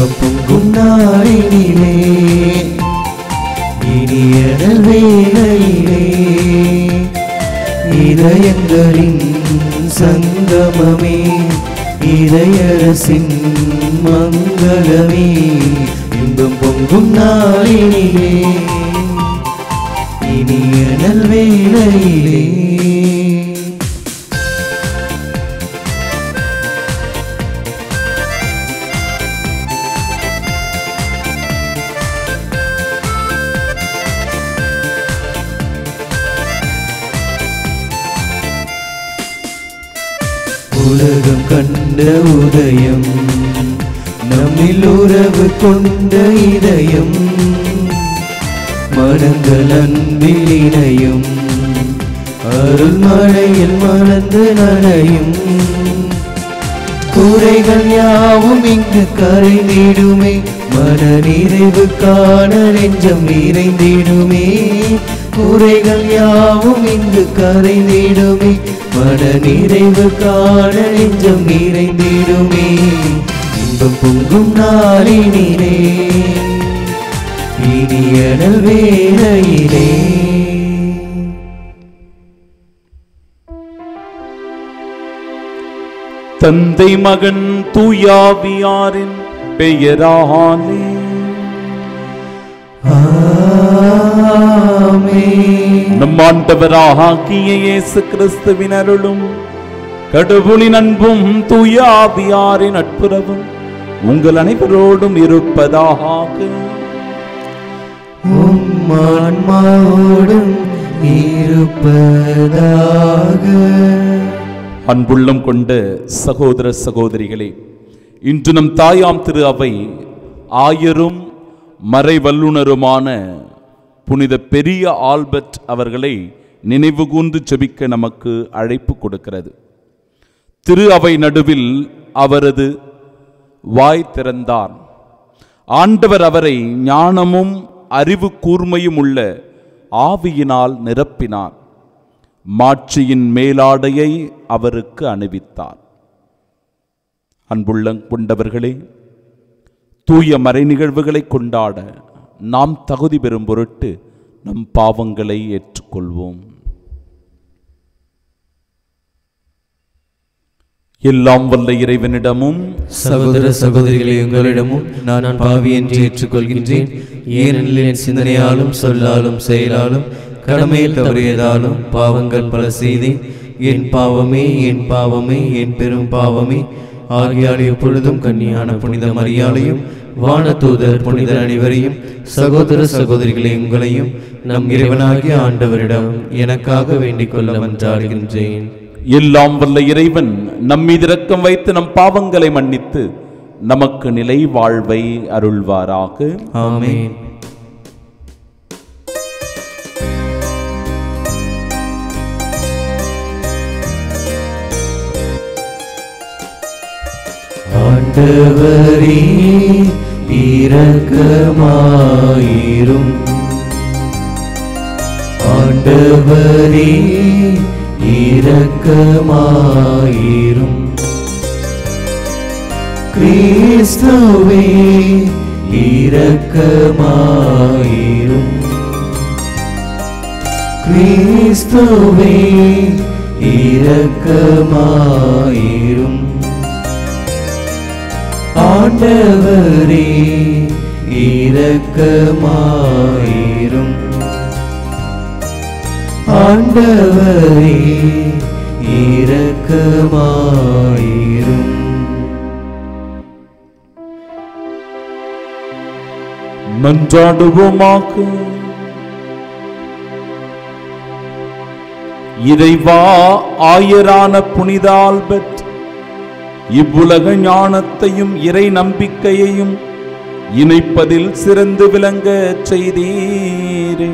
இன்பம் பொங்கும் நாளினிலே இனியடல் வேளையிலே இதயங்களின் சங்கமமே இதயரசின் மங்களமே இன்பம் பொங்கும் நாளினிலே இனியடல் வேளையிலே உலகம் கண்ட உதயம் நம்மில் உறவு கொண்ட இதயம் மனங்கள் அன்பில் இணையும் அருள் மழையில் மலர்ந்து நனையும் குறைகள் யாவும் இங்கு கரைந்திடுமே மன நிறைவு காண நெஞ்சம் நிறைந்திடுமே குறைகள் யாவும் இங்கு கரைந்திடுமே மன நிறைவு காண நெஞ்சம் நிறைந்திடுமே இன்பம் பொங்கும் நாளினிலே இனியடல் வேளையிலே தந்தை மகன் தூயாவியாரின் பெயராலே ஆமென். நம் ஆண்டவராகிய இயேசு கிறிஸ்துவின் அருளும் கடவுளின் அன்பும் தூயாவியாரின் நட்புறவும் உங்கள் அனைவரோடும் இருப்பதாக உம் ஆன்மாவோடும் இருப்பதாக அன்புள்ளம் கொண்ட சகோதர சகோதரிகளே இன்று நம் தாயாம் திரு அவை ஆயரும் மறை வல்லுனருமான புனித பெரிய ஆல்பர்ட் அவர்களை நினைவுகூர்ந்து செபிக்க நமக்கு அழைப்பு கொடுக்கிறது திரு அவை நடுவில் அவரது வாய் திறந்தார் ஆண்டவர் அவரை ஞானமும் அறிவு கூர்மையும் உள்ள ஆவியினால் நிரப்பினார் மாட்சியின் மேலாடையை அவருக்கு அணிவித்தார் அன்புள்ள கொண்டவர்களே தூய மறை நிகழ்வுகளை கொண்டாட நாம் தகுதி பெறும் பொருட்டு நம் பாவங்களை ஏற்றுக்கொள்வோம் எல்லாம் வல்ல இறைவனிடமும் சகோதர சகோதரிகளை உங்களிடமும் நான் பாவி என்று ஏற்றுக்கொள்கின்றேன் ஏனெனில் என் சிந்தனையாலும் சொல்லாலும் செயலாலும் கடமையில் தவறியதாலும் பாவங்கள் பல செய்தேன் என் பாவமே என் பாவமே என் பெரும் பாவமே ஆகியால் எப்பொழுதும் கன்னியான புனித மரியாதையும் வானதூதர் புனிதர் அனைவரையும் சகோதர சகோதரிகளை உங்களையும் நம் இறைவனாகிய ஆண்டவரிடம் எனக்காக வேண்டிக் கொள்ள மன்றாடுகின்றேன் எல்லாம் வல்ல இறைவன் நம்மீது இரக்கம் வைத்து நம் பாவங்களை மன்னித்து நமக்கு நிலை வாழ்வை அருள்வாராக ஆமென் ஆண்டவரே இரக்கமாயிரும் ஆண்டவரே இரக்கமாயிரும் கிறிஸ்துவே இரக்கமாயிரும் கிறிஸ்துவே இரக்கமாயிரும் ஆண்டவரே இரக்கமாயிரும் ஆண்டவரே இரக்கமாயிரும் மன்றாடுவோமாக இறைவா ஆயரான புனித ஆல்பர்ட் இவ்வுலக ஞானத்தையும் இறை நம்பிக்கையையும் இணைப்பதில் சிறந்து விளங்க செய்தீரே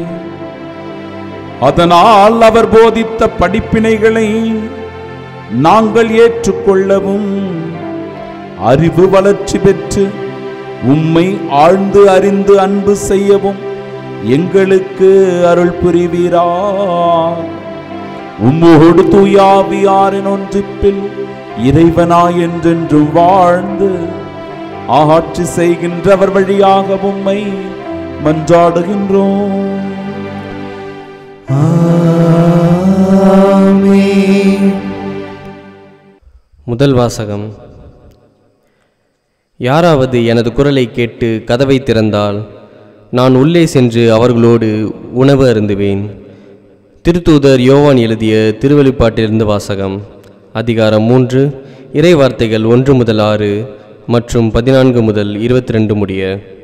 அதனால் அவர் போதித்த படிப்பினைகளை நாங்கள் ஏற்றுக்கொள்ளவும் அறிவு வளர்ச்சி பெற்று உம்மை ஆழ்ந்து அறிந்து அன்பு செய்யவும் எங்களுக்கு அருள் புரிவீரா உம்மோடு தூயாவியாரின் ஒன்றிப்பில் இறைவனாய் என்றென்றும் வாழ்ந்து ஆட்சி செய்கின்றவர் வழியாக உம்மை மன்றாடுகின்றோம் முதல் வாசகம் யாராவது எனது குரலை கேட்டு கதவை திறந்தால் நான் உள்ளே சென்று அவர்களோடு உணவு அருந்துவேன் திருத்தூதர் யோவான் எழுதிய திருவெளிப்பாட்டிலிருந்து வாசகம் அதிகாரம் மூன்று இறை வார்த்தைகள் ஒன்று முதல் ஆறு மற்றும் பதினான்கு முதல் இருபத்தி ரெண்டு முடிய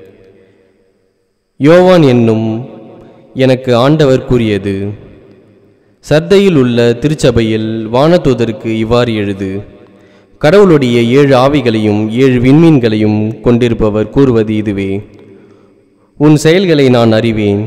யோவான் என்னும் எனக்கு ஆண்டவர் கூறியது சர்தையில் உள்ள திருச்சபையில் வானதூதருக்கு இவ்வாறு எழுது கடவுளுடைய ஏழு ஆவிகளையும் ஏழு விண்மீன்களையும் கொண்டிருப்பவர் கூறுவது இதுவே உன் செயல்களை நான் அறிவேன்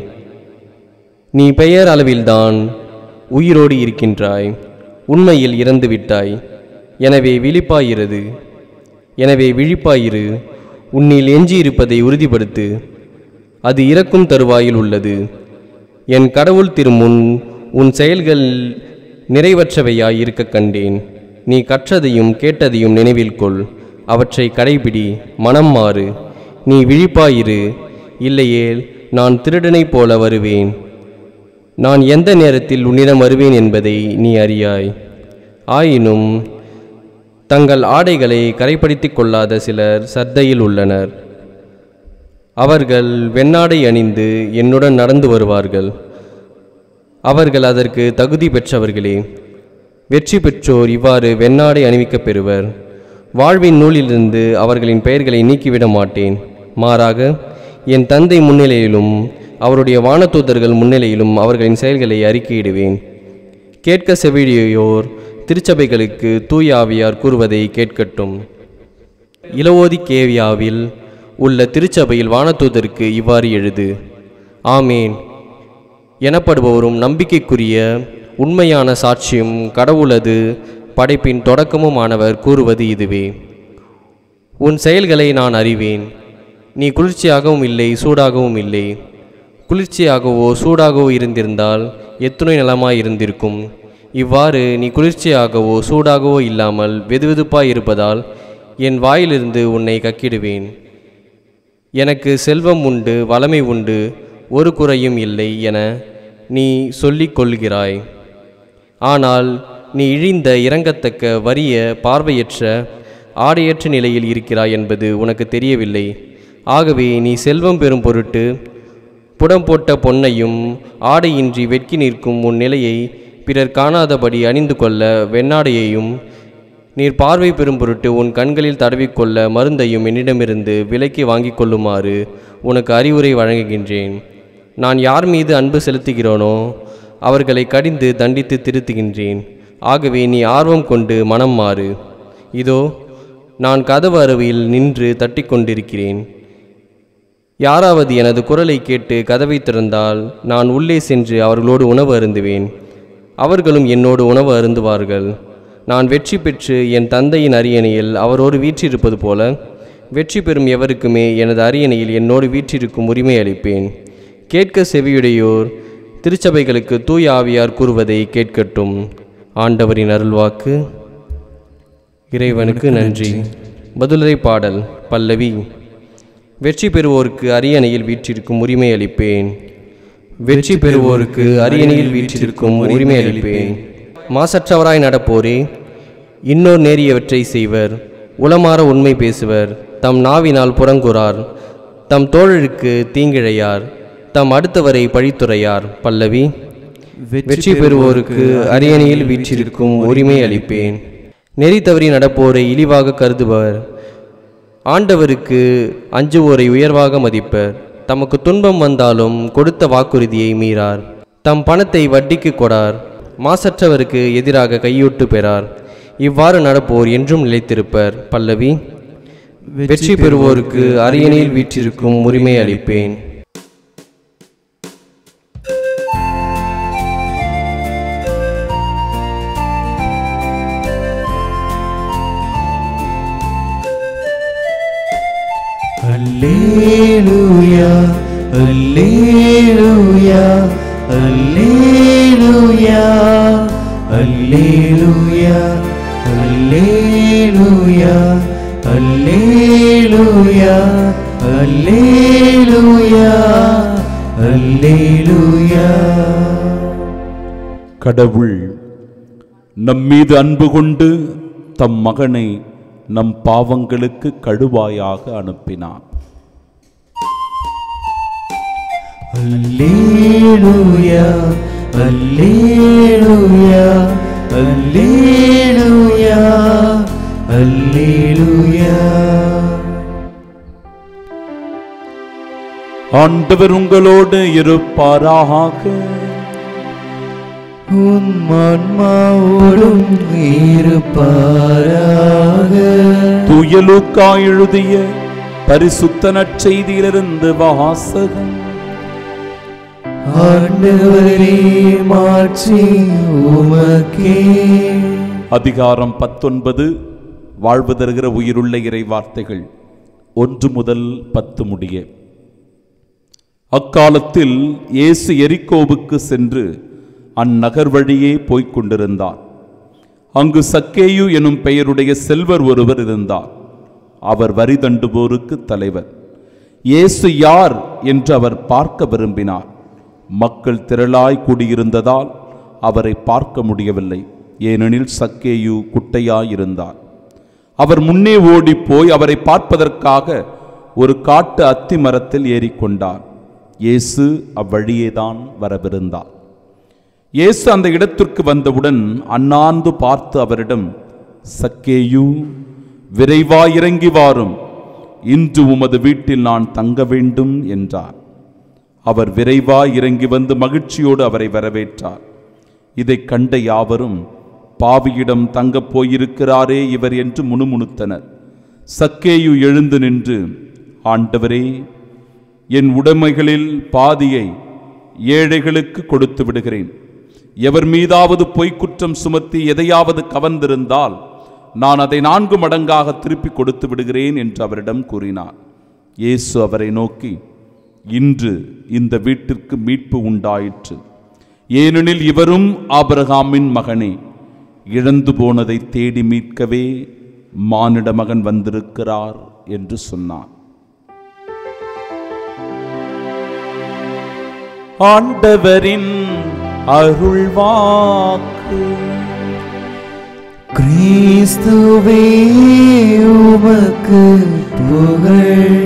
நீ பெயர் அளவில்தான் உயிரோடு இருக்கின்றாய் உண்மையில் இறந்து விட்டாய் எனவே விழிப்பாயிரது எனவே விழிப்பாயிரு உன்னில் எஞ்சியிருப்பதை உறுதிப்படுத்து அது இறக்கும் தருவாயில் உள்ளது என் கடவுள் திருமுன் உன் செயல்கள் நிறைவற்றவையாய் இருக்கக் கண்டேன் நீ கற்றதையும் கேட்டதையும் நினைவில் கொள் அவற்றை கடைபிடி மனம் மாறு நீ விழிப்பாயிரு இல்லையேல் நான் திருடனைப் போல வருவேன் நான் எந்த நேரத்தில் உன்னிடம் வருவேன் என்பதை நீ அறியாய் ஆயினும் தங்கள் ஆடைகளை கரைப்படுத்திக் கொள்ளாத சிலர் சர்தையில் உள்ளனர் அவர்கள் வெண்ணாடை அணிந்து என்னுடன் நடந்து வருவார்கள் அவர்கள் அதற்கு தகுதி பெற்றவர்களே வெற்றி பெற்றோர் இவ்வாறு வெண்ணாடை அணிவிக்கப் பெறுவர் வாழ்வின் நூலிலிருந்து அவர்களின் பெயர்களை நீக்கிவிட மாட்டேன் மாறாக என் தந்தை முன்னிலையிலும் அவருடைய வானதூதர்கள் முன்னிலையிலும் அவர்களின் செயல்களை அறிக்கையிடுவேன் கேட்க செவிலியோர் திருச்சபைகளுக்கு தூய ஆவியார் கூறுவதை கேட்கட்டும் இலவோதி கேவியாவில் உள்ள திருச்சபையில் வானதூதருக்கு இவ்வாறு எழுது ஆமேன் எனப்படுபவரும் நம்பிக்கைக்குரிய உண்மையான சாட்சியும் கடவுளது படைப்பின் தொடக்கமுமானவர் கூறுவது இதுவே உன் செயல்களை நான் அறிவேன் நீ குளிர்ச்சியாகவும் இல்லை சூடாகவும் இல்லை குளிர்ச்சியாகவோ சூடாகவோ இருந்திருந்தால் எத்துணை நலமாய் இருந்திருக்கும் இவ்வாறு நீ குளிர்ச்சியாகவோ சூடாகவோ இல்லாமல் வெதுவெதுப்பாய் இருப்பதால் என் வாயிலிருந்து உன்னை கக்கிடுவேன் எனக்கு செல்வம் உண்டு வளமை உண்டு ஒரு குறையும் இல்லை என நீ சொல்லிக் கொள்கிறாய் ஆனால் நீ இழிந்த இறங்கத்தக்க வறிய பார்வையற்ற ஆடையற்ற நிலையில் இருக்கிறாய் என்பது உனக்கு தெரியவில்லை ஆகவே நீ செல்வம் பெறும் பொருட்டு புடம் போட்ட பொன்னையும் ஆடையின்றி வெட்கி நிற்கும் உன் நிலையை பிறர் காணாதபடி அணிந்து கொள்ள வெண்ணாடையையும் நீர் பார்வை பெறும் பொருட்டு உன் கண்களில் தடவிக்கொள்ள மருந்தையும் என்னிடமிருந்து விலைக்கு வாங்கிக் கொள்ளுமாறு உனக்கு அறிவுரை வழங்குகின்றேன் நான் யார் மீது அன்பு செலுத்துகிறோனோ அவர்களை கடிந்து தண்டித்து திருத்துகின்றேன் ஆகவே நீ ஆர்வம் கொண்டு மனம் மாறு இதோ நான் கதவு அருவியில் நின்று தட்டிக் கொண்டிருக்கிறேன் யாராவது எனது குரலை கேட்டு கதவை திறந்தால் நான் உள்ளே சென்று அவர்களோடு உணவு அருந்துவேன் அவர்களும் என்னோடு உணவு அருந்துவார்கள் நான் வெற்றி பெற்று என் தந்தையின் அரியணையில் அவரோடு வீற்றிருப்பது போல வெற்றி பெறும் எவருக்குமே எனது அரியணையில் என்னோடு வீற்றிருக்கும் உரிமை அளிப்பேன் கேட்க செவியுடையோர் திருச்சபைகளுக்கு தூய ஆவியார் கூறுவதை கேட்கட்டும் ஆண்டவரின் அருள்வாக்கு இறைவனுக்கு நன்றி பதிலுரை பாடல் பல்லவி வெற்றி பெறுவோருக்கு அரியணையில் வீற்றிருக்கும் உரிமை அளிப்பேன் வெற்றி பெறுவோருக்கு அரியணையில் வீற்றிருக்கும் உரிமை அளிப்பேன் மாசற்றவராய் நடப்போரே இன்னோர் நேரியவற்றை செய்வர் உளமாற உண்மை பேசுவர் தம் நாவினால் புறங்குறார் தம் தோழருக்கு தீங்கிழையார் தம் அடுத்தவரை பழித்துரையார் பல்லவி வெற்றி பெறுவோருக்கு அரியணையில் வீற்றிருக்கும் உரிமை அளிப்பேன் நெறி தவறி நடப்போரை இழிவாக கருதுபவர் ஆண்டவருக்கு அஞ்சுவோரை உயர்வாக மதிப்பர் தமக்கு துன்பம் வந்தாலும் கொடுத்த வாக்குறுதியை மீறார் தம் பணத்தை வட்டிக்கு கொடார் மாசற்றவருக்கு எதிராக கையூட்டு பெறார் இவ்வாறு நடப்போர் என்றும் நிலைத்திருப்பர் பல்லவி வெற்றி பெறுவோருக்கு அரியணையில் வீற்றிருக்கும் உரிமை அளிப்பேன் அல்லேலூயா அல்லேலூயா அல்லேலூயா அல்லேலூயா அல்லேலூயா அல்லேலூயா அல்லேலூயா அல்லேலூயா கடவுள் நம் மீது அன்பு கொண்டு தம் மகனை நம் பாவங்களுக்கு கடுவாயாக அனுப்பினார் அல்லேலூயா அல்லேலூயா அல்லேலூயா அல்லேலூயா ஆண்டவர் உங்களோடு இருப்பாராக உன் ஆன்மாவோடும் இருப்பாராக துயலுக்கா எழுதிய பரிசுத்த நற்செய்தியிலிருந்து வாசகம் ஆண்டவரே மாற்றி உமக்கே அதிகாரம் பத்தொன்பது வாழ்வு தருகிற உயிருள்ள இறை வார்த்தைகள் ஒன்று முதல் பத்து முடிய அக்காலத்தில் இயேசு எரிக்கோவுக்கு சென்று அந்நகர் வழியே போய்க் கொண்டிருந்தார் அங்கு சக்கேயு எனும் பெயருடைய செல்வர் ஒருவர் இருந்தார் அவர் வரி தண்டுவோருக்கு தலைவர் இயேசு யார் என்று அவர் பார்க்க விரும்பினார் மக்கள் திரளாய் கூடியிருந்ததால் அவரை பார்க்க முடியவில்லை ஏனெனில் சக்கேயு குட்டையாயிருந்தார் அவர் முன்னே ஓடி போய் அவரை பார்ப்பதற்காக ஒரு காட்டு அத்தி மரத்தில் ஏறிக்கொண்டார் இயேசு அவ்வழியேதான் வரவிருந்தார் இயேசு அந்த இடத்திற்கு வந்தவுடன் அண்ணாந்து பார்த்து அவரிடம் சக்கேயு விரைவாய் இறங்கி வாரும் இன்று உமது வீட்டில் நான் தங்க வேண்டும் என்றார் அவர் விரைவாய் இறங்கி வந்து மகிழ்ச்சியோடு அவரை வரவேற்றார் இதைக் கண்ட யாவரும் பாவியிடம் தங்கப் போயிருக்கிறாரே இவர் என்று முணுமுணுத்தனர் சக்கேயு எழுந்து நின்று ஆண்டவரே என் உடைமைகளில் பாதியை ஏழைகளுக்கு கொடுத்து விடுகிறேன் எவர் மீதாவது பொய்க்குற்றம் சுமத்தி எதையாவது கவர்ந்திருந்தால் நான் அதை நான்கு மடங்காக திருப்பி கொடுத்து விடுகிறேன் என்று அவரிடம் கூறினார் இயேசு அவரை நோக்கி இன்று இந்த வீட்டிற்கு மீட்பு உண்டாயிற்று ஏனெனில் இவரும் ஆபிரகாமின் மகனே இழந்து போனதை தேடி மீட்கவே மானிட மகன் வந்திருக்கிறார் என்று சொன்னார் ஆண்டவரின் அருள்வாக்கு கிறிஸ்துவே உமக்கு புகழ்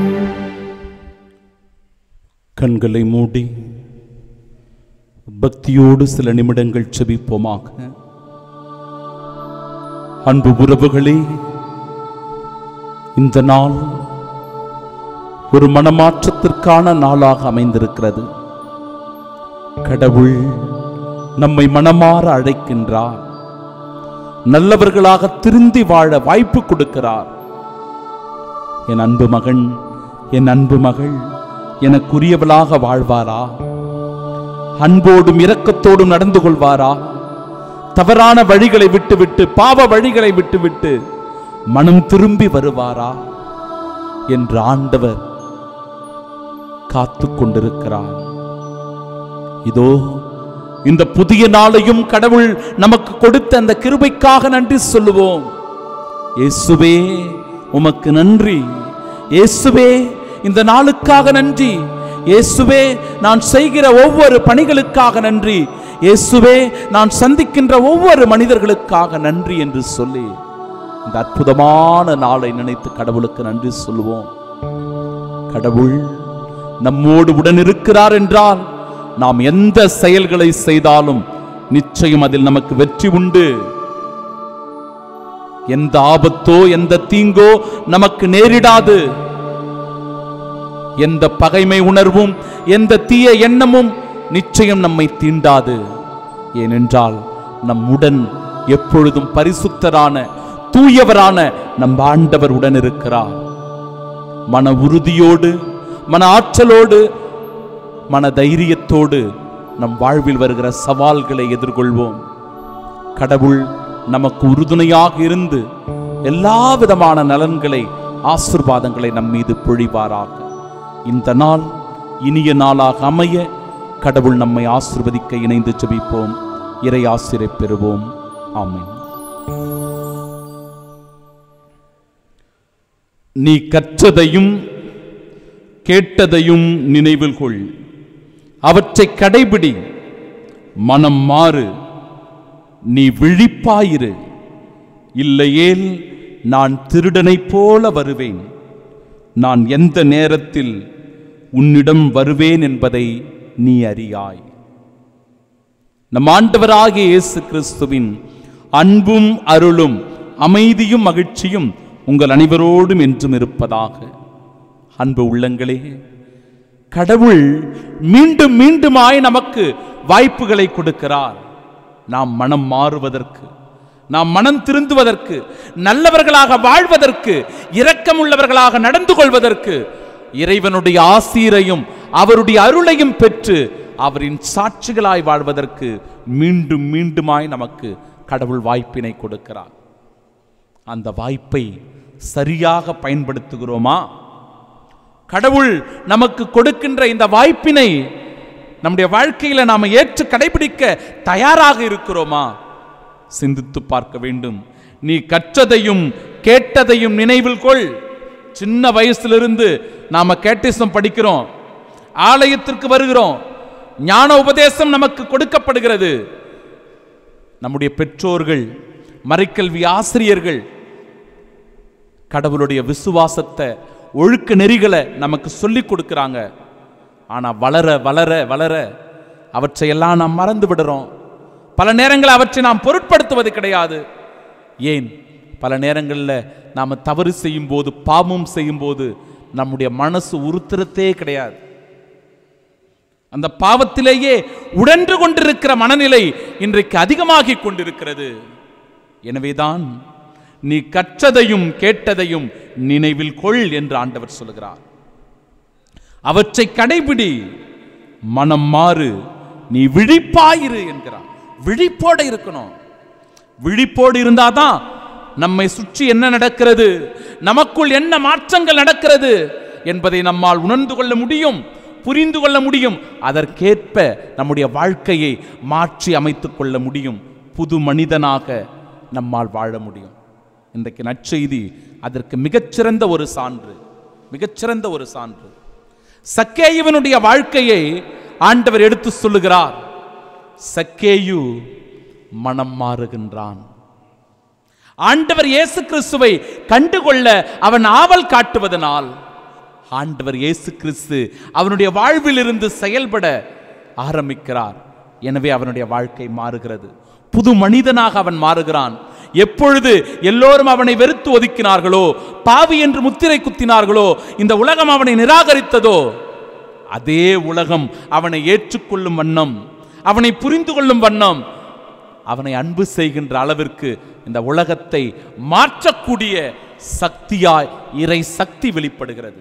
கண்களை மூடி பக்தியோடு சில நிமிடங்கள் செபிப்போமாக அன்பு உறவுகளே இந்த நாள் ஒரு மனமாற்றத்திற்கான நாளாக அமைந்திருக்கிறது கடவுள் நம்மை மனமாற அழைக்கின்றார் நல்லவர்களாக திருந்தி வாழ வாய்ப்பு கொடுக்கிறார் என் அன்பு மகன் என் அன்பு மகள் எனக்குரியவளாக வாழ்வாரா அன்போடும் இரக்கத்தோடும் நடந்து கொள்வாரா தவறான வழிகளை விட்டுவிட்டு பாவ வழிகளை விட்டுவிட்டு மனம் திரும்பி வருவாரா என்று ஆண்டவர் காத்து கொண்டிருக்கிறார் இதோ இந்த புதிய நாளையும் கடவுள் நமக்கு கொடுத்த அந்த கிருபைக்காக நன்றி சொல்லுவோம் இயேசுவே உமக்கு நன்றி இயேசுவே இந்த நாளுக்காக நன்றி இயேசுவே நான் செய்கிற ஒவ்வொரு பணிகளுக்காக நன்றி இயேசுவே நான் சந்திக்கின்ற ஒவ்வொரு மனிதர்களுக்காக நன்றி என்று சொல்லி இந்த அற்புதமான நாளை நினைத்து கடவுளுக்கு நன்றி சொல்லுவோம் கடவுள் நம்மோடு உடன் இருக்கிறார் என்றால் நாம் எந்த செயல்களை செய்தாலும் நிச்சயம் அதில் நமக்கு வெற்றி உண்டு எந்த ஆபத்தோ எந்த தீங்கோ நமக்கு நேரிடாது எந்த பகைமை உணர்வும் எந்த தீய எண்ணமும் நிச்சயம் நம்மை தீண்டாது ஏனென்றால் நம்முடன் எப்பொழுதும் பரிசுத்தரான தூயவரான நம் ஆண்டவர் உடன் இருக்கிறார் மன உறுதியோடு மன ஆற்றலோடு மன தைரியத்தோடு நம் வாழ்வில் வருகிற சவால்களை எதிர்கொள்வோம் கடவுள் நமக்கு உறுதுணையாக இருந்து எல்லா விதமான நலன்களை ஆசிர்வாதங்களை நம் மீது பொழிவாராக இந்த நாள் இனிய நாளாக அமைய கடவுள் நம்மை ஆசிர்வதிக்க இணைந்து ஜெபிப்போம் இறை ஆசிரை பெறுவோம் ஆமென் நீ கற்றதையும் கேட்டதையும் நினைவில் கொள் அவற்றை கடைபிடி மனம் மாறு நீ விழிப்பாயிரு இல்லையேல் நான் திருடனைப் போல வருவேன் நான் எந்த நேரத்தில் உன்னிடம் வருவேன் என்பதை நீ அறியாய் நம் ஆண்டவராகிய இயேசு கிறிஸ்துவின் அன்பும் அருளும் அமைதியும் மகிழ்ச்சியும் உங்கள் அனைவரோடும் என்றும் இருப்பதாக அன்பு உள்ளங்களே கடவுள் மீண்டும் மீண்டுமாய் நமக்கு வாய்ப்புகளை கொடுக்கிறார் நாம் மனம் மாறுவதற்கு நாம் மனம் திருந்துவதற்கு நல்லவர்களாக வாழ்வதற்கு இரக்கமுள்ளவர்களாக நடந்து கொள்வதற்கு இறைவனுடைய ஆசீரையும் அவருடைய அருளையும் பெற்று அவரின் சாட்சிகளாய் வாழ்வதற்கு மீண்டும் மீண்டுமாய் நமக்கு கடவுள் வாய்ப்பினை கொடுக்கிறார் அந்த வாய்ப்பை சரியாக பயன்படுத்துகிறோமா கடவுள் நமக்கு கொடுக்கின்ற இந்த வாய்ப்பினை நம்முடைய வாழ்க்கையில நாம ஏற்று கடைபிடிக்க தயாராக இருக்கிறோமா சிந்தித்து பார்க்க வேண்டும் நீ கற்றதையும் கேட்டதையும் நினைவில் கொள் சின்ன வயசிலிருந்து நாம கேட்டிசம் படிக்கிறோம் ஆலயத்திற்கு வருகிறோம் ஞான உபதேசம் நமக்கு கொடுக்கப்படுகிறது நம்முடைய பெற்றோர்கள் மறைக்கல்வி ஆசிரியர்கள் கடவுளுடைய விசுவாசத்தை ஒழுக்க நெறிகளை நமக்கு சொல்லிக் கொடுக்குறாங்க ஆனா வளர வளர வளர அவற்றையெல்லாம் நாம் மறந்து விடுறோம் பல நேரங்களில் அவற்றை நாம் பொருட்படுத்துவது கிடையாது ஏன் பல நேரங்களில் நாம் தவறு செய்யும் போது பாவம் செய்யும் போது நம்முடைய மனசு உறுத்துறதே கிடையாது அந்த பாவத்திலேயே உடன்று கொண்டிருக்கிற மனநிலை இன்றைக்கு அதிகமாகிக் கொண்டிருக்கிறது எனவேதான் நீ கற்றதையும் கேட்டதையும் நினைவில் கொள் என்று ஆண்டவர் சொல்கிறார் அவற்றை கடைபிடி மனம் மாறு நீ விழிப்பாயிரு என்கிறார் விழிப்போட இருக்கணும் விழிப்போடு இருந்தாதான் நம்மை சுற்றி என்ன நடக்கிறது நமக்குள் என்ன மாற்றங்கள் நடக்கிறது என்பதை நம்மால் உணர்ந்து கொள்ள முடியும் புரிந்து கொள்ள முடியும் அதற்கேற்ப நம்முடைய வாழ்க்கையை மாற்றி அமைத்துக் கொள்ள முடியும் புது மனிதனாக நம்மால் வாழ முடியும் இன்றைக்கு நற்செய்தி அதற்கு மிகச்சிறந்த ஒரு சான்று மிகச்சிறந்த ஒரு சான்று சக்கேயுவனுடைய வாழ்க்கையை ஆண்டவர் எடுத்து சொல்லுகிறார் சக்கேயு மனம் மாறுகின்றான் ஆண்டவர் இயேசு கிறிஸ்துவை கண்டுகொள்ள அவன் ஆவல் காட்டுவதனால் ஆண்டவர் இயேசு கிறிஸ்து அவனுடைய வாழ்விலிருந்து செயல்பட ஆரம்பிக்கிறார் எனவே அவனுடைய வாழ்க்கை மாறுகிறது புது மனிதனாக அவன் மாறுகிறான் எப்பொழுது எல்லோரும் அவனை வெறுத்து ஒதுக்கினார்களோ பாவி என்று முத்திரை குத்தினார்களோ இந்த உலகம் அவனை நிராகரித்ததோ அதே உலகம் அவனை ஏற்றுக்கொள்ளும் வண்ணம் அவனை புரிந்து கொள்ளும் வண்ணம் அவனை அன்பு செய்கின்ற அளவிற்கு இந்த உலகத்தை மாற்றக்கூடிய சக்தியாய் இறை சக்தி வெளிப்படுகிறது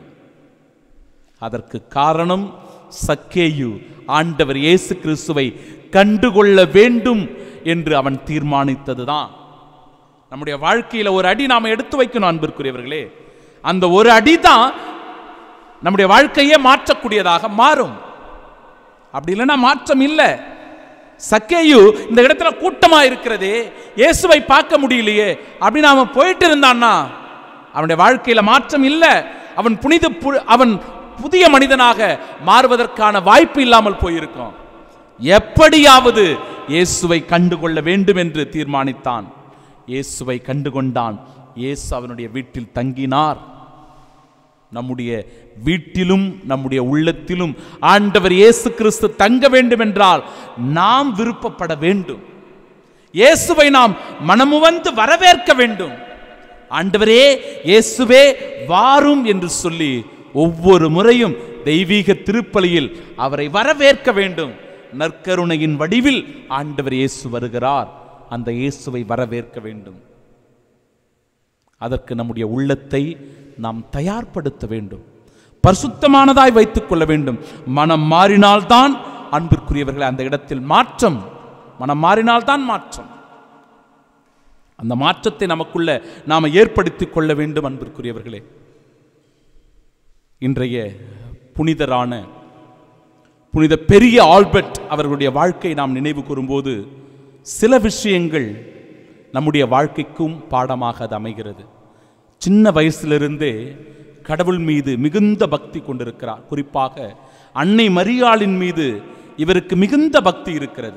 அதற்கு காரணம் சக்கேயு ஆண்டவர் இயேசு கிறிஸ்துவை கண்டுகொள்ள வேண்டும் என்று அவன் தீர்மானித்ததுதான் நம்முடைய வாழ்க்கையில ஒரு அடி நாம எடுத்து வைக்கணும் அன்பிற்குரியவர்களே அந்த ஒரு அடி தான் நம்முடைய வாழ்க்கையே மாற்றக்கூடியதாக மாறும் அப்படி இல்லைன்னா மாற்றம் இல்லை சக்கேயு இந்த இடத்துல கூட்டமா இருக்கிறதே இயேசுவை பார்க்க முடியலையே அப்படின்னு அவன் போயிட்டு இருந்தான்னா அவனுடைய வாழ்க்கையில மாற்றம் இல்லை அவன் புனித பு- அவன் புதிய மனிதனாக மாறுவதற்கான வாய்ப்பு இல்லாமல் போயிருக்கும் எப்படியாவது இயேசுவை கண்டுகொள்ள வேண்டும் என்று தீர்மானித்தான் இயேசுவை கண்டுகொண்டான் இயேசு அவனுடைய வீட்டில் தங்கினார் நம்முடைய வீட்டிலும் நம்முடைய உள்ளத்திலும் ஆண்டவர் இயேசு கிறிஸ்து தங்க வேண்டும் என்றால் நாம் விருப்பப்பட வேண்டும் இயேசுவை நாம் மனமுவந்து வரவேற்க வேண்டும் ஆண்டவரே இயேசுவே வாரும் என்று சொல்லி ஒவ்வொரு முறையும் தெய்வீக திருப்பலியில் அவரை வரவேற்க வேண்டும் நற்கருணையின் வடிவில் ஆண்டவர் இயேசு வருகிறார் அந்த இயேசுவை வரவேற்க வேண்டும் அதற்கு நம்முடைய உள்ளத்தை நாம் தயார்படுத்த வேண்டும் பரிசுத்தமானதாய் வைத்துக் கொள்ள வேண்டும் மனம் மாறினால்தான் அன்பிற்குரியவர்களே அந்த இடத்தில் மாற்றம் மனம் மாறினால்தான் மாற்றம் அந்த மாற்றத்தை நமக்குள்ள நாம ஏற்படுத்திக் கொள்ள வேண்டும் அன்பிற்குரியவர்களே இன்றைய புனிதரான புனித பெரிய ஆல்பர்ட் அவர்களுடைய வாழ்க்கையை நாம் நினைவு கூறும்போது சில விஷயங்கள் நம்முடைய வாழ்க்கைக்கும் பாடமாக அது அமைகிறது சின்ன வயசிலிருந்தே கடவுள் மீது மிகுந்த பக்தி கொண்டிருக்கிறார் குறிப்பாக அன்னை மரியாளின் மீது இவருக்கு மிகுந்த பக்தி இருக்கிறது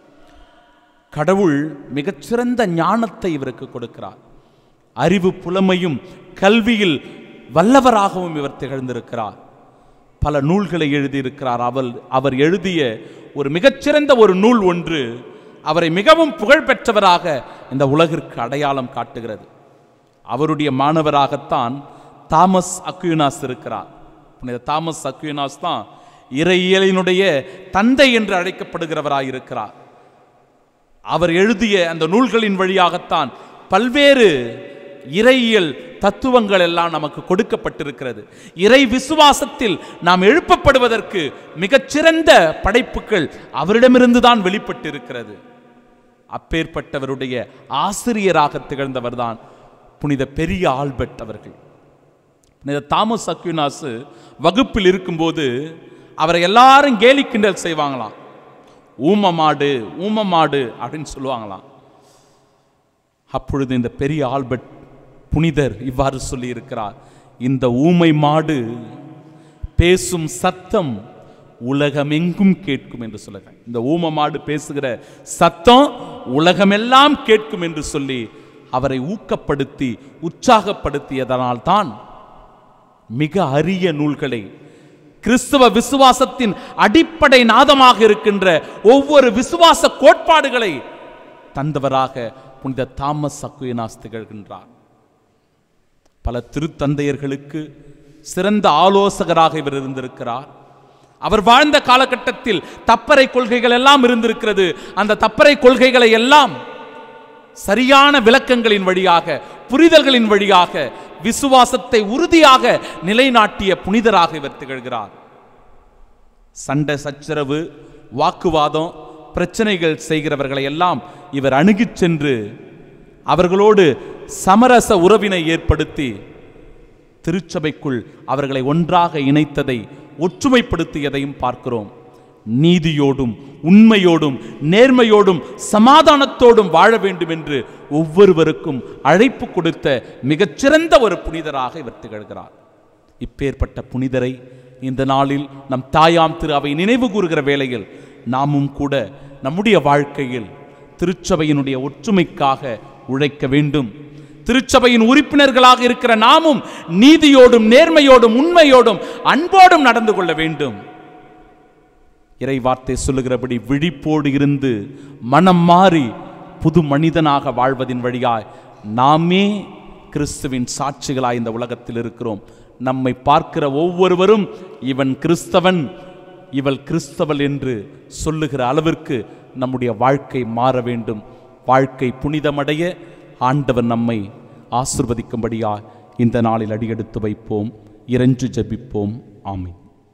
கடவுள் மிகச்சிறந்த ஞானத்தை இவருக்கு கொடுக்கிறார் அறிவு புலமையும் கல்வியில் வல்லவராகவும் இவர் திகழ்ந்திருக்கிறார் பல நூல்களை எழுதியிருக்கிறார் அவர் அவர் எழுதிய ஒரு மிகச்சிறந்த ஒரு நூல் ஒன்று அவரை மிகவும் புகழ்பெற்றவராக இந்த உலகிற்கு அடையாளம் காட்டுகிறது அவருடைய மாணவராகத்தான் தாமஸ் அக்யூனாஸ் இருக்கிறார் புனித தாமஸ் அக்யூனாஸ் தான் இறையியலினுடைய தந்தை என்று அழைக்கப்படுகிறவராயிருக்கிறார் அவர் எழுதிய அந்த நூல்களின் வழியாகத்தான் பல்வேறு இறையியல் தத்துவங்கள் எல்லாம் நமக்கு கொடுக்கப்பட்டிருக்கிறது இறை விசுவாசத்தில் நாம் எழுப்பப்படுவதற்கு மிகச்சிறந்த படைப்புகள் அவரிடமிருந்து தான் வெளிப்பட்டிருக்கிறது அப்பேற்பட்டவருடைய ஆசிரியராக திகழ்ந்தவர்தான் புனித பெரிய ஆல்பர்ட் அவர்கள் புனித தாமஸ் அக்யூனாஸ் வகுப்பில் இருக்கும்போது அவரை எல்லாரும் கேலி கிண்டல் செய்வாங்களாம் ஊம மாடு ஊம மாடு அப்படின்னு சொல்லுவாங்களாம் அப்பொழுது இந்த பெரிய ஆல்பர்ட் புனிதர் இவ்வாறு சொல்லி இருக்கிறார் இந்த ஊமை மாடு பேசும் சத்தம் உலகமெங்கும் கேட்கும் என்று சொல்லுங்க இந்த ஊம மாடு பேசுகிற சத்தம் உலகமெல்லாம் கேட்கும் என்று சொல்லி அவரை ஊக்கப்படுத்தி உற்சாகப்படுத்தியதனால் தான் மிக அரிய நூல்களை கிறிஸ்தவ விசுவாசத்தின் அடிப்படை நாதமாக இருக்கின்ற ஒவ்வொரு விசுவாச கோட்பாடுகளை தந்தவராக புனித தாமஸ் அக்குயினாஸ் திகழ்கின்றார் பல திருத்தந்தையர்களுக்கு சிறந்த ஆலோசகராக இவர் இருந்திருக்கிறார் அவர் வாழ்ந்த காலகட்டத்தில் தப்பறை கொள்கைகள் எல்லாம் இருந்திருக்கிறது அந்த தப்பறை கொள்கைகளை எல்லாம் சரியான விளக்கங்களின் வழியாக புரிதல்களின் வழியாக விசுவாசத்தை உறுதியாக நிலைநாட்டிய புனிதராக இவர் திகழ்கிறார் சண்டை சச்சரவு வாக்குவாதம் பிரச்சனைகள் செய்கிறவர்களை எல்லாம் இவர் அணுகிச் சென்று அவர்களோடு சமரச உறவினை ஏற்படுத்தி திருச்சபைக்குள் அவர்களை ஒன்றாக இணைத்ததை ஒற்றுமைப்படுத்தியதையும் பார்க்கிறோம் நீதியோடும் உண்மையோடும் நேர்மையோடும் சமாதானத்தோடும் வாழ வேண்டும் என்று ஒவ்வொருவருக்கும் அழைப்பு கொடுத்த மிகச்சிறந்த ஒரு புனிதராக இவர் திகழ்கிறார் இப்பேற்பட்ட புனிதரை இந்த நாளில் நம் தாயாம் திரு அவை நினைவு கூறுகிற வேளையில் நாமும் கூட நம்முடைய வாழ்க்கையில் திருச்சபையினுடைய ஒற்றுமைக்காக உழைக்க வேண்டும் திருச்சபையின் உறுப்பினர்களாக இருக்கிற நாமும் நீதியோடும் நேர்மையோடும் உண்மையோடும் அன்போடும் நடந்து கொள்ள வேண்டும் இறை வார்த்தை சொல்லுகிறபடி விழிப்போடு இருந்து மனம் மாறி புது மனிதனாக வாழ்வதின் வழியாய் நாமே கிறிஸ்துவின் சாட்சிகளாய் இந்த உலகத்தில் இருக்கிறோம் நம்மை பார்க்கிற ஒவ்வொருவரும் இவன் கிறிஸ்தவன் இவள் கிறிஸ்தவள் என்று சொல்லுகிற அளவிற்கு நம்முடைய வாழ்க்கை மாற வேண்டும் வாழ்க்கை புனிதமடைய ஆண்டவர் நம்மை ஆசிர்வதிக்கும்படியாய் இந்த நாளில் அடியெடுத்து வைப்போம் இறைஞ்சு ஜெபிப்போம் ஆமென்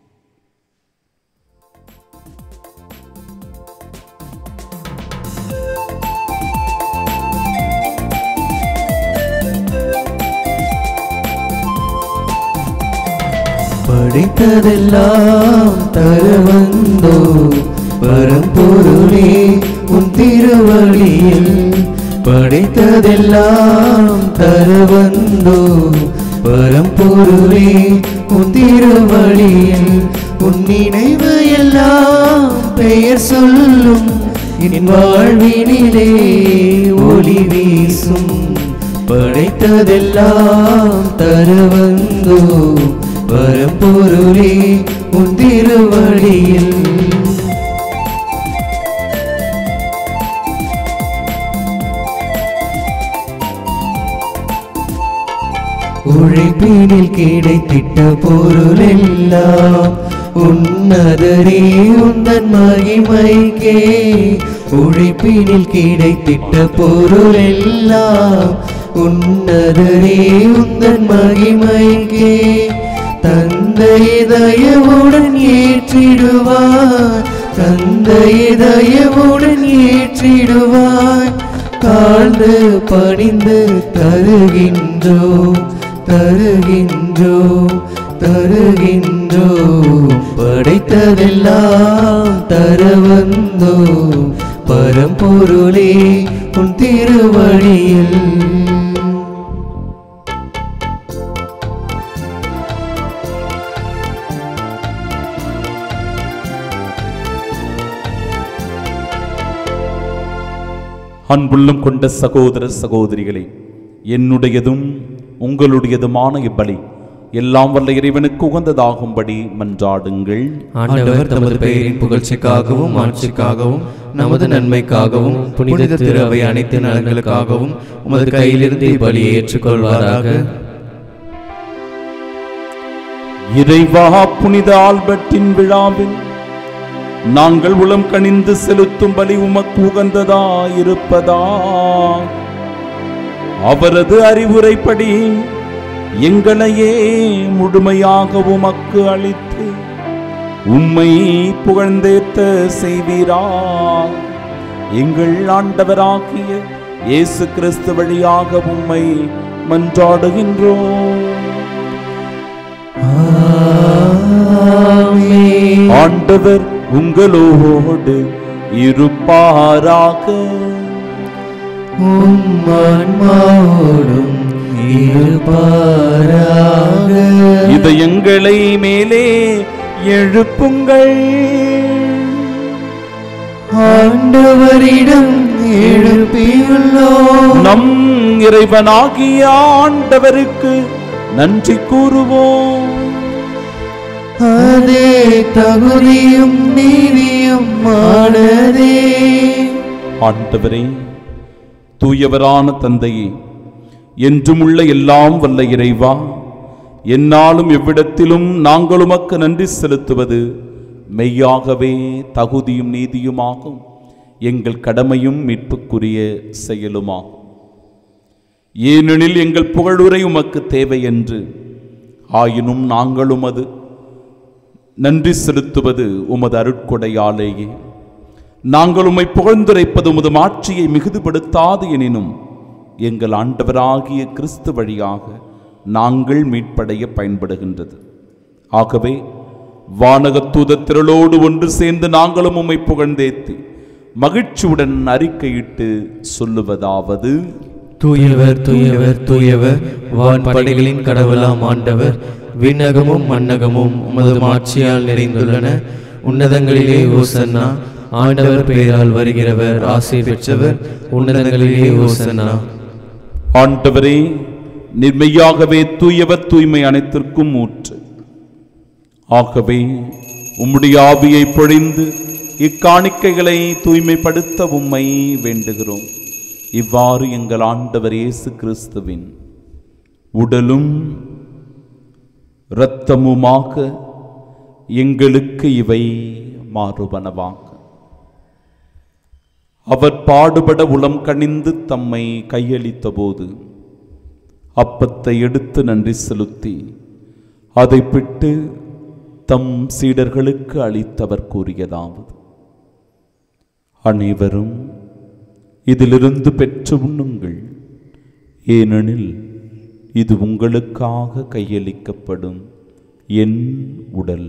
படைத்ததெல்லாம் தர வந்தோ பரம்பொருளே உன் திருவழியில் படைத்ததெல்லாம் தர வந்தோ பரம்பொருளே உன் திருவழியில் உன் நினைவு எல்லாம் பெயர் சொல்லும் என் வாழ்வினிலே ஒளி வீசும் படைத்ததெல்லாம் தர வந்தோ பரம்பொருளே உன் திருவழியில் உழைப்பினில் கிடைத்திட்ட பொருளெல்லாம் உன்னதரே உந்தன் மகிமைக்கே உழைப்பினில் கிடைத்திட்ட பொருளெல்லாம் உன்னதரே உந்தன் மகிமைக்கே தந்தை தயவுடன் ஏற்றிடுவார் தந்தை தயவுடன் ஏற்றிடுவார் தாழ்ந்து பணிந்து தருகின்றோ தருகின்றோ தருகின்றோ படைத்ததெல்லாம் தர வந்தோ பரம்பொருளே உன் திருவழியில் அன்புள்ளம் கொண்ட சகோதர சகோதரிகளே என்னுடையதும் உங்களுடையதுமான இப்பலி எல்லாம் வல்ல இறைவனுக்கு உகந்ததாகும்படி மன்றாடுங்கள் ஆண்டவர் தமது பெயரின் புகழ்ச்சிக்காகவும் ஆட்சிக்காகவும் நமது நன்மைக்காகவும் புனித திரு அவை அனைத்து நலன்களுக்காகவும் உமது கையிலிருந்து இப்பலியை ஏற்றுக்கொள்வாராக இறைவா புனித ஆல்பர்ட்டின் விழாவில் நாங்கள் உளம் கனிந்து செலுத்தும் பலி உமக்கு உகந்ததாயிருப்பதா அவரது அறிவுரைப்படி எங்களையே முழுமையாக உமக்கு அளித்து உம்மை புகழ்ந்தேத்த செய்வீரா எங்கள் ஆண்டவராகிய இயேசு கிறிஸ்து வழியாக உம்மை மன்றாடுகின்றோம் ஆண்டவர் உங்களோடு இருப்பாராக உம்மான்மாவோடும் இருப்பாராக இதயங்களை மேலே எழுப்புங்கள் ஆண்டவரிடம் எழுப்பியுள்ளோம் நம் இறைவனாகிய ஆண்டவருக்கு நன்றி கூறுவோம் அதே தகுதியும் நீதியும் ஆனதே ஆண்டவரே தூயவரான தந்தையே என்றும் உள்ள எல்லாம் வல்ல இறைவா என்னாலும் எவ்விடத்திலும் நாங்கள் உமக்கு நன்றி செலுத்துவது மெய்யாகவே தகுதியும் நீதியுமாகும் எங்கள் கடமையும் மீட்புக்குரிய செயலுமாகும் ஏனெனில் எங்கள் புகழுரை உமக்கு தேவை என்று ஆயினும் நாங்களும் அது நன்றி செலுத்துவது உமது அருட்கொடையாலேயே நாங்கள் உம்மை புகழ்ந்துரைப்பது உமது மாட்சியை மிகுதுபடுத்தாது எனினும் எங்கள் ஆண்டவராகிய கிறிஸ்து வழியாக நாங்கள் மீட்படைய பயன்படுகின்றது ஆகவே வானகத் தூதர் திரளோடு ஒன்று சேர்ந்து நாங்களும் உம்மை புகழ்ந்தேத்தி மகிழ்ச்சியுடன் அறிக்கையிட்டு சொல்லுவதாவது தூயவர் தூயவர் தூயவர் வான்படைகளின் கடவுளாம் ஆண்டவர் விண்ணகமும் மண்ணகமும் உமது மாட்சியால் நிறைந்துள்ளன உன்னதங்களிலே ஓசன்னா ஆண்டவர் பெயரால் வருகிறவர் ஆசை பெற்றவர் உன்னதங்களிலே ஓசன்னா ஆண்டவரே நிர்மையாகவே தூயவர் தூய்மை அனைத்திற்கும் ஊற்று ஆகவே உம்முடைய ஆவியை பொழிந்து இக்காணிக்கைகளை தூய்மைப்படுத்த உம்மை வேண்டுகிறோம் இவ்வாறு எங்கள் ஆண்டவர் இயேசு கிறிஸ்துவின் உடலும் இரத்தமுமாக எங்களுக்கு இவை மாறுபனவாக அவர் பாடுபட உளம் கனிந்து தம்மை கையளித்த போது அப்பத்தை எடுத்து நன்றி செலுத்தி அதை பிட்டு தம் சீடர்களுக்கு அளித்தவர் கூறியதாவது அனைவரும் இதிலிருந்து பெற்று உண்ணுங்கள் ஏனெனில் இது உங்களுக்காக கையளிக்கப்படும் என் உடல்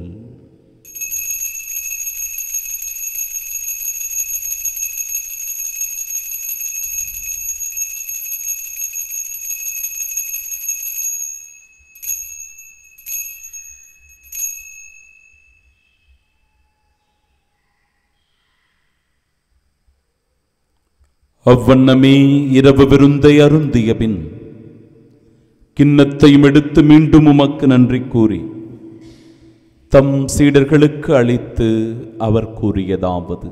அவ்வண்ணமே இரவு விருந்தை அருந்திய பின் கிண்ணத்தையும் எடுத்து மீண்டும் உமக்கு நன்றி கூறி தம் சீடர்களுக்கு அளித்து அவர் கூறியதாவது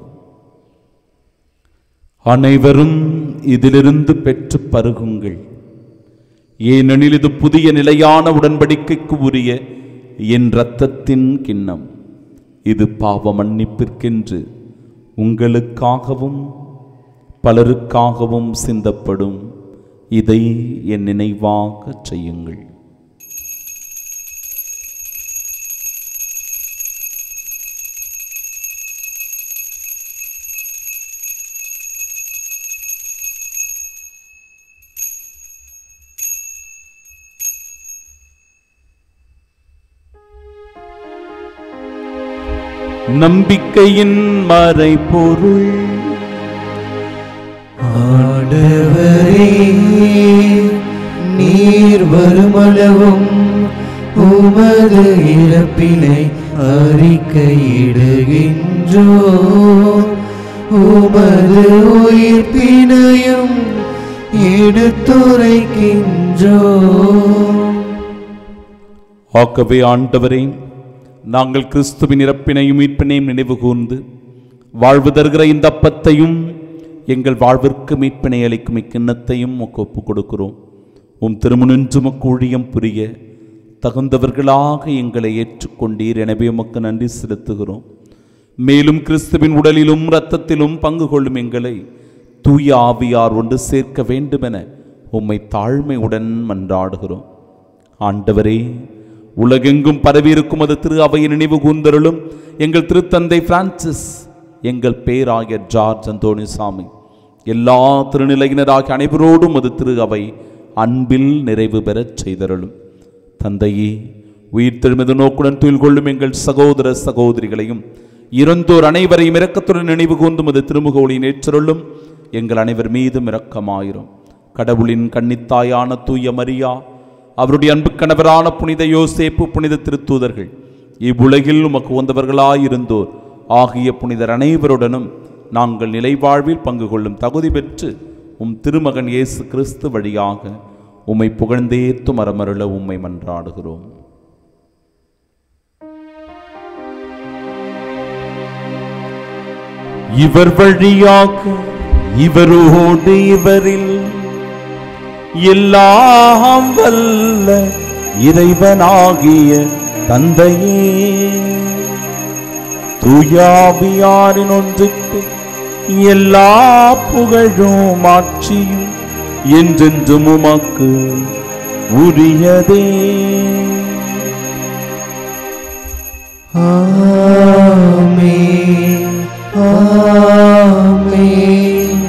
அனைவரும் இதிலிருந்து பெற்று பருகுங்கள் ஏனெனில் இது புதிய நிலையான உடன்படிக்கைக்கு உரிய என் இரத்தத்தின் கிண்ணம் இது பாவ மன்னிப்பிற்கென்று உங்களுக்காகவும் பலருக்காகவும் சிந்தப்படும் இதை என் நினைவாகச் செய்யுங்கள் நம்பிக்கையின் மறைபொருள் ஆண்டவரே நீர் வருமளவும் உமது இறப்பினை அறிக்கையிடுகின்றோ உமது உயிர்ப்பினை எடுத்துரைக்கின்றோம் ஆகவே ஆண்டவரே நாங்கள் கிறிஸ்துவின் இறப்பினையும் மீட்பினையும் நினைவு கூர்ந்து வாழ்வு தருகிற இந்த அப்பத்தையும் எங்கள் வாழ்விற்கு மீட்பினை அளிக்கும் இக்கிண்ணத்தையும் உமக்கு ஒப்புக் கொடுக்கிறோம் உம் திருமணின்று உமக்கு ஊழியம் புரிய தகுந்தவர்களாக எங்களை ஏற்றுக்கொண்டீர் எனவே உமக்கு நன்றி செலுத்துகிறோம் மேலும் கிறிஸ்துவின் உடலிலும் இரத்தத்திலும் பங்கு கொள்ளும் எங்களை தூய ஆவியார் ஒன்று சேர்க்க வேண்டுமென உம்மை தாழ்மையுடன் மன்றாடுகிறோம் ஆண்டவரே உலகெங்கும் பரவியிருக்கும் அது திரு அவையை நினைவு கூர்ந்தருளும் எங்கள் திருத்தந்தை பிரான்சிஸ் எங்கள் பேராகிய ஜார்ஜ் அந்தோணிசாமி எல்லா திருநிலையினராகிய அனைவரோடும் அது திரு அவை அன்பில் நிறைவு பெறச் செய்தருளும் தந்தையே உயிர் தெழுமது நோக்குடன் துயில் கொள்ளும் எங்கள் சகோதர சகோதரிகளையும் இறந்தோர் அனைவரையும் இரக்கத்துடன் நினைவு கூர்ந்தும் அது திருமுகோளி நேற்றருளும் எங்கள் அனைவர் மீதும் இரக்கமாயிரும் கடவுளின் கன்னித்தாயான தூய மரியா அவருடைய அன்பு கணவரான புனித யோசேப்பு புனித திருத்தூதர்கள் இவ்வுலகில் உமக்கு உந்தவர்களாயிருந்தோர் ஆகிய புனிதர் அனைவருடனும் நாங்கள் நிலைவாழ்வில் பங்கு கொள்ளும் தகுதி பெற்று உம் திருமகன் இயேசு கிறிஸ்து வழியாக உம்மை புகழ்ந்தேத்து மரமருள உம்மை மன்றாடுகிறோம் இவர் வழியாக இவரோடு இவரில் எல்லாம் வல்ல இறைவனாகிய தந்தையே தூயாவியாரின் ஒன்றுக்கு எல்லா புகழும் ஆட்சியும் என்றென்றும் உமக்கு உரியதே ஆமென் ஆமென்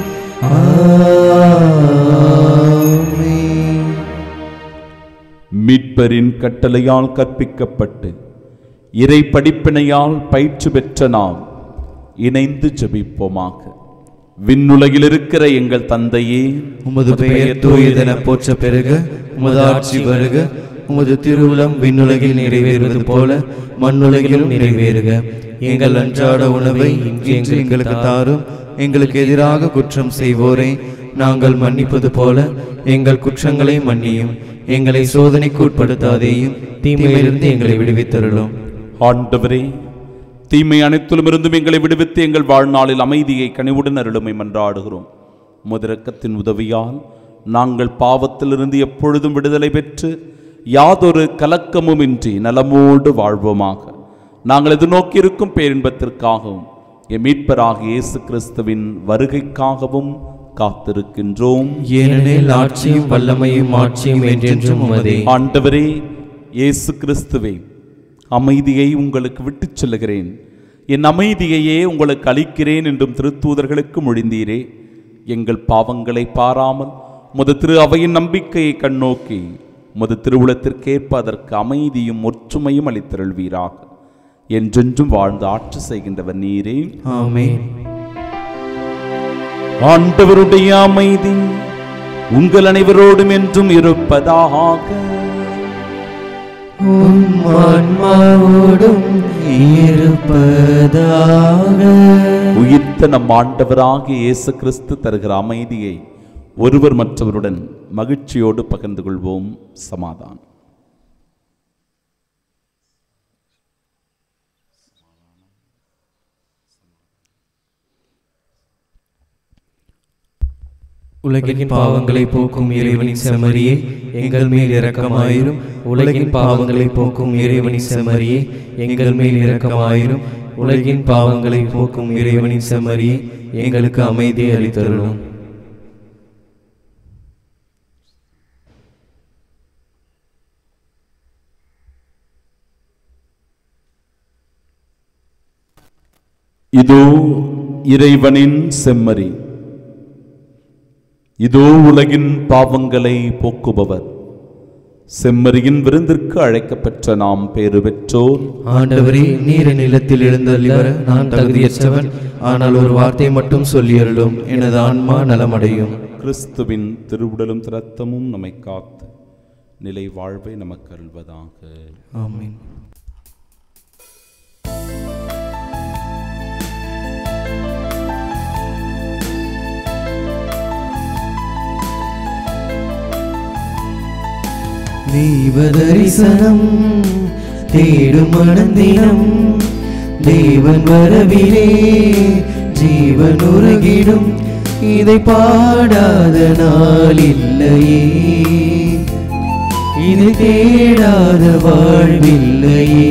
ஆமென் மீட்பரின் கட்டளையால் கற்பிக்கப்பட்டு இறை படிப்பினையால் பயிற்சி பெற்ற நாம் இணைந்து ஜெபிப்போமாக விண்ணுலகில் இருக்கிற எங்கள் தந்தையே உமது பெயர் தூயதென போற்ற பெருக உமது ஆட்சி வருக உமது திருவுளம் விண்ணுலகில் நிறைவேறுவது போல மண்ணுலகிலும் நிறைவேறுக எங்கள் அன்றாட உணவை இன்று எங்களுக்கு தாரும் எங்களுக்கு எதிராக குற்றம் செய்வோரை நாங்கள் மன்னிப்பது போல எங்கள் குற்றங்களை மன்னியும் எங்களை சோதனைக்கு உட்படுத்தாதேயும் தீமையிலிருந்து எங்களை விடுவித்தருளும் ஆண்டவரே தீமை அனைத்திலும் இருந்தும் எங்களை விடுவித்து எங்கள் வாழ்நாளில் அமைதியை கனிவுடன் அருளுமை மன்றாடுகிறோம் முதிரக்கத்தின் உதவியால் நாங்கள் பாவத்திலிருந்து எப்பொழுதும் விடுதலை பெற்று யாதொரு கலக்கமுமின்றி நலமோடு வாழ்வோமாக நாங்கள் எதிர்நோக்கி இருக்கும் பேரின்பத்திற்காகவும் எம் மீட்பராகிய இயேசு கிறிஸ்துவின் வருகைக்காகவும் காத்திருக்கின்றோம் ஏனெனில் ஆட்சியும் வல்லமையும் ஆட்சியும் என்றென்றும் உமதே ஆண்டவரே இயேசு கிறிஸ்துவே அமைதியை உங்களுக்கு விட்டுச் செல்லுகிறேன் என் அமைதியையே உங்களுக்கு அளிக்கிறேன் என்றும் திருத்தூதர்களுக்கு மொழிந்தீரே எங்கள் பாவங்களை பாராமல் முத திரு அவையின் நம்பிக்கையை கண்ணோக்கி முத திருவுளத்திற்கேற்ப அதற்கு அமைதியும் ஒற்றுமையும் அளித்தருள்வீராக என்றென்றும் வாழ்ந்து ஆட்சி செய்கின்றவர் நீரே ஆமென் ஆண்டவருடைய அமைதி உங்கள் அனைவரோடும் என்றும் இருப்பதாக உம் ஆன்மாவோடும் இருப்பதாக உயிர்த்த நம் ஆண்டவராகிய இயேசு கிறிஸ்து தருகிற அமைதியை ஒருவர் மற்றவருடன் மகிழ்ச்சியோடு பகிர்ந்து கொள்வோம் சமாதானம் உலகின் பாவங்களை போக்கும் இறைவனின் செமரியே எங்கள் மேல் இரக்கமாயிரும் உலகின் பாவங்களை போக்கும் இறைவனின் செமரியே எங்கள் மேல் இரக்கமாயிரும் உலகின் பாவங்களை போக்கும் இறைவனின் செமரியே எங்களுக்கு அமைதியை அளித்தருளும் இதோ இறைவனின் செம்மறி இதோ உலகின் பாவங்களை போக்குபவர் செம்மறியின் விருந்திற்கு அழைக்கப்பெற்ற நாம் பேறு பெற்றோர் ஆண்டவரே நீர் நிலத்தில் எழுந்தள்ளி வர நான் தகுதியற்றவன் ஆனால் ஒரு வார்த்தை மட்டும் சொல்லியருளும் எனது ஆன்மா நலமடையும் கிறிஸ்துவின் திருவுடலும் திரத்தமும் நம்மை காத்து நிலை வாழ்வை நமக்கு அருள்வதாக ஆமென் தெய்வ தரிசனம் தேடும் மனந்தினம் தேவன் வரவிலே ஜீவன் உருகிடும் இதை பாடாத நாள் இல்லையே இது தேடாத வாழ்வில்லையே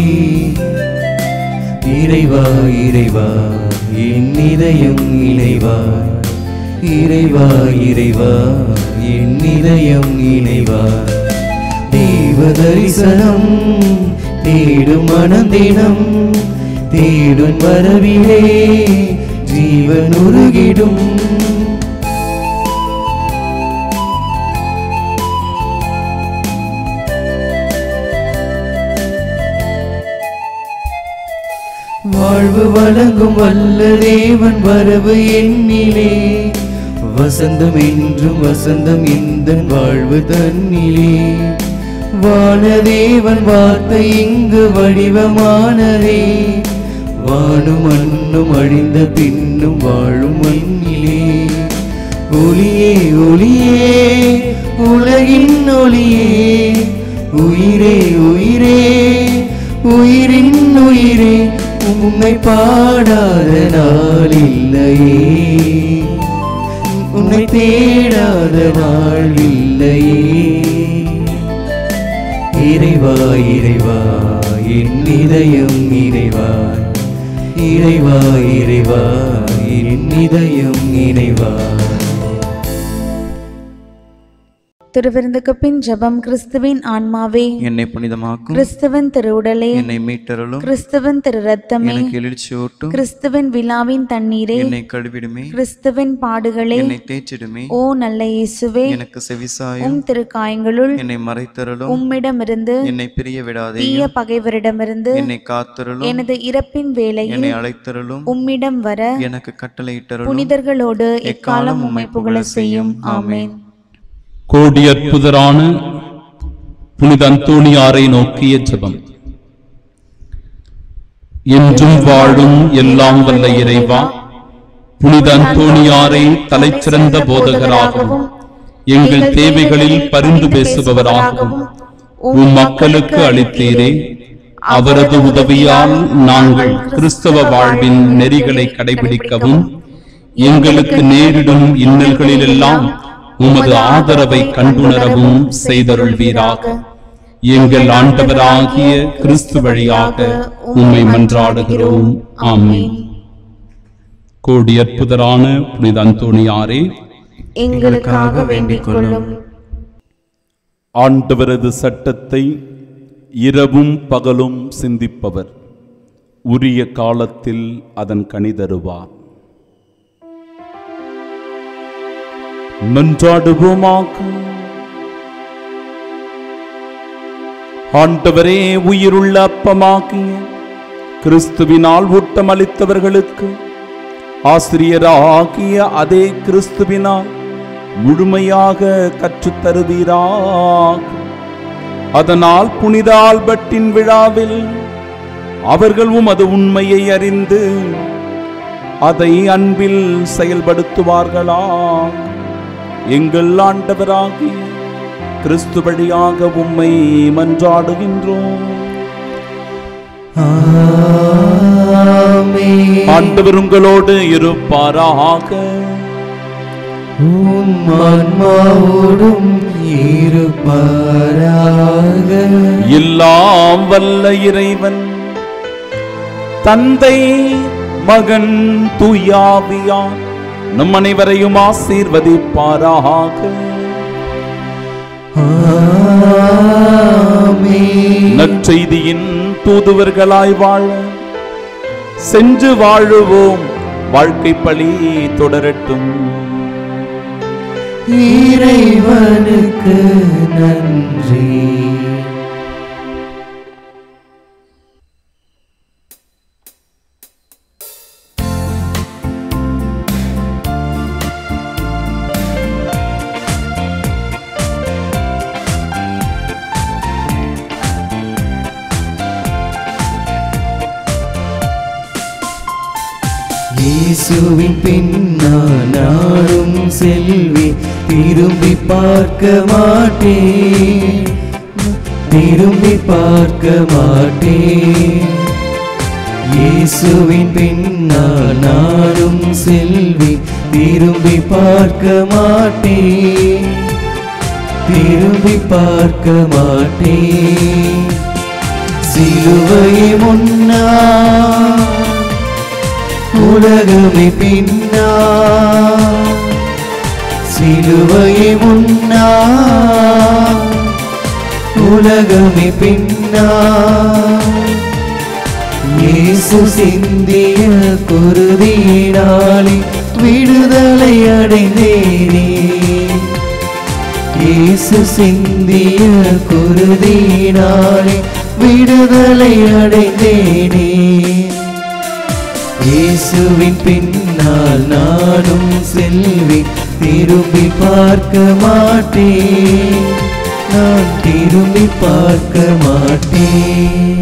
இறைவா இறைவா என் இதயம் இணைவா இறைவா இறைவா என் இதயம் இணைவா தேவ தரிசனம் தேடும் மனதினம் தேடும் வரவிலே ஜீவன் உருகிடும் வாழ்வு வழங்கும் வல்ல தேவன் வரவு எண்ணிலே வசந்தம் என்றும் வசந்தம் இந்த வாழ்வு தன்னிலே வானதேவன் வார்த்தை இங்கு வடிவமானதே வானும் மண்ணும் அழிந்த பின்னும் வாழும் மண்ணிலே ஒளியே ஒளியே உலகின் ஒளியே உயிரே உயிரே உயிரின் உயிரே உன்னை பாடாத நாள் இல்லையே உன்னை தேடாத நாள் இல்லையே இறைவா இறைவா என் இதயம் இறைவா இறைவா இறைவா என் இதயம் இறைவா திருவிருந்துக்கு பின் ஜெபம் கிறிஸ்துவின் ஆன்மாவே என்னை புனிதமாக்கும் கிறிஸ்துவின் திருவுடலே என்னை மீட்டருளும் கிறிஸ்துவின் திரு ரத்தமே எனக்கு எழுச்சியூட்டும் கிறிஸ்துவின் விழாவின் தண்ணீரே என்னை கழுவிடுமே கிறிஸ்துவின் பாடுகளே என்னை தேய்ச்சிடுமே ஓ நல்ல இயேசுவே எனக்கு செவிசாயும் உம் திருக்காயங்களுள் என்னை மறைத்தருளும் உம்மிடமிருந்து என்னை பிரிய விடாதே தீய பகைவரிடமிருந்து என்னை காத்தருளும் எனது இறப்பின் வேளையில் என்னை அழைத்தருளும் உம்மிடம் வர எனக்கு கட்டளையிட்டருளும் புனிதர்களோடு எக்காலம் உம்மை புகழ செய்யும் ஆமென் கோடியற்புதரான புனித அந்தோணியாரை நோக்கிய ஜெபம் என்றும் வாழும் எல்லாம் வல்ல இறைவா புனித அந்தோணியாரை தலைச்சிறந்த போதகராகவும் எங்கள் தேவைகளில் பரிந்து பேசுபவராகவும் உம் மக்களுக்கு அளித்தீரே அவரது உதவியால் நாங்கள் கிறிஸ்தவ வாழ்வின் நெறிகளை கடைபிடிக்கவும் எங்களுக்கு நேரிடும் இன்னல்களிலெல்லாம் உமது ஆதரவை கண்டுணரவும் செய்தருள்வீராக எங்கள் ஆண்டவராகிய கிறிஸ்து வழியாக உம்மை மன்றாடுகிறோம் ஆமென் கோடி அற்புதரான புனித அந்தோணியாரே எங்களுக்காக வேண்டிக் கொள்ளும் ஆண்டவரது சட்டத்தை இரவும் பகலும் சிந்திப்பவர் உரிய காலத்தில் அதன் கனி தருவார் மன்றாடுவோமாக ஆண்டவரே உயிருள்ள அப்பமாகிய கிறிஸ்துவினால் ஊட்டம் அளித்தவர்களுக்கு ஆசிரியராகிய அதே கிறிஸ்துவினால் முழுமையாக கற்றுத் தருவீராக அதனால் புனித ஆல்பர்ட்டின் விழாவில் அவர்கள் உமது உண்மையை அறிந்து அதை அன்பில் செயல்படுத்துவார்களா எங்கள் ஆண்டவராகி கிறிஸ்து வழியாக உம்மை மன்றாடுகின்றோம் ஆமென். ஆண்டவர் உங்களோடு இருப்பாராக உம் ஆன்மாவோடும் இருப்பாராக எல்லாம் வல்ல இறைவன் தந்தை மகன் தூயாவியார் நம் அனைவரையும் ஆசீர்வதிப்பாராக ஆமென். நற்செய்தியின் தூதுவர்களாய் வாழ சென்று வாழுவோம் வாழ்க்கை பழி தொடரட்டும் இறைவனுக்கு நன்றி இயேசுவின் பின்னா நானும் செல்வி திரும்பி பார்க்க மாட்டேன் திரும்பி பார்க்க மாட்டேன் இயேசுவின் பின்னால் நானும் செல்வி திரும்பி பார்க்க மாட்டேன் திரும்பி பார்க்க மாட்டேன் சிலுவையை முன்னா உலகமே பின்னா சிலுவையை முன்னா உலகமே பின்னா இயேசு சிந்திய குருதியினாலே விடுதலை அடைந்தேனே இயேசு சிந்திய குருதியினாலே விடுதலை அடைந்தேனே இயேசுவின் பின்னால் நானும் செல்வி திரும்பி பார்க்க மாட்டேன் நான் திரும்பி பார்க்க மாட்டேன்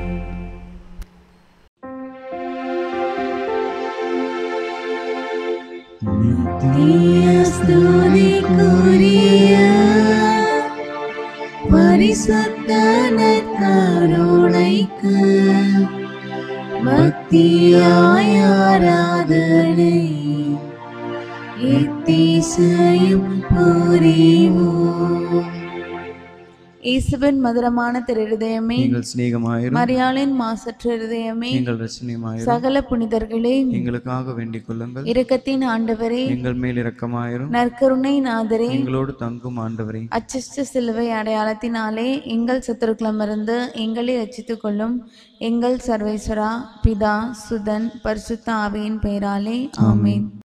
ஸ்துதிக்குரிய பரிசுத்த நற்கருணைக்கு பக்தியாய் ஆராதனை எத்தீசையும் புரிவோம் இயேசுவின் மதுரமான திரு இருதயமே நீங்கள் சிநேகமாயிரும் மரியாளின் மாசற்ற இருதயமே நீங்கள் ரச்சனையுமாயிரும் சகல புனிதர்களே எங்களுக்காக வேண்டிக் கொள்ளுங்கள் இரக்கத்தின் ஆண்டவரே எங்கள் மேல் இரக்கமாயிரும் நற்கருணை நாதரே எங்களோடு தங்கும் ஆண்டவரே அச்சிஷ்ட சிலுவை அடையாளத்தினாலே எங்கள் சத்துருக்களமிருந்து எங்களை ரட்சித்துக் கொள்ளும் எங்கள் சர்வேஸ்வரா பிதா சுதன் பரிசுத்த ஆவியின் பெயராலே ஆமென்